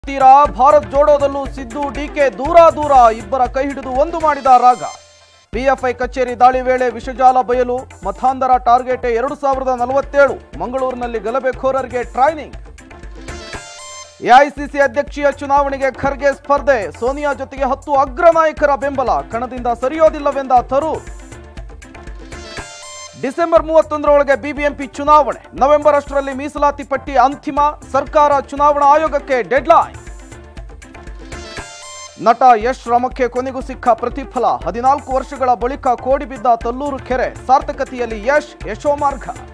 ತೀರಾ ಭಾರತ್ ಜೋಡೋದಲ್ಲೂ ಸಿದ್ದು ಡಿಕೆ ದೂರ ದೂರ ಇಬ್ಬರ ಕೈ ಹಿಡಿದು ಒಂದು ಮಾಡಿದ ರಾಗ ಪಿಎಫ್ಐ ಕಚೇರಿ ದಾಳಿ ವೇಳೆ ವಿಷಜಾಲ ಬಯಲು ಮತಾಂಧರ ಟಾರ್ಗೆಟ್ ಎರಡು ಸಾವಿರದ ನಲವತ್ತೇಳು ಮಂಗಳೂರಿನಲ್ಲಿ ಗಲಭೆಖೋರರಿಗೆ ಟ್ರೈನಿಂಗ್ ಎಐಸಿಸಿ ಅಧ್ಯಕ್ಷೀಯ ಚುನಾವಣೆಗೆ ಖರ್ಗೆ ಸ್ಪರ್ಧೆ ಸೋನಿಯಾ ಜೊತೆಗೆ ಹತ್ತು ಅಗ್ರ ನಾಯಕರ ಬೆಂಬಲ ಕಣದಿಂದ ಸರಿಯೋದಿಲ್ಲವೆಂದ ತರೂರ್ ಡಿಸೆಂಬರ್ ಮೂವತ್ತೊಂದರೊಳಗೆ ಬಿಬಿಎಂಪಿ ಚುನಾವಣೆ ನವೆಂಬರ್ ಅಷ್ಟರಲ್ಲಿ ಮೀಸಲಾತಿ ಪಟ್ಟಿ ಅಂತಿಮ ಸರ್ಕಾರ ಚುನಾವಣಾ ಆಯೋಗಕ್ಕೆ ಡೆಡ್ಲೈನ್ ನಟ ಯಶ್ ಶ್ರಮಕ್ಕೆ ಕೊನೆಗೂ ಸಿಕ್ಕ ಪ್ರತಿಫಲ ಹದಿನಾಲ್ಕು ವರ್ಷಗಳ ಬಳಿಕ ಕೋಡಿಬಿದ್ದ ತಲ್ಲೂರು ಕೆರೆ ಸಾರ್ಥಕತೆಯಲ್ಲಿ ಯಶ್ ಯಶೋಮಾರ್ಗ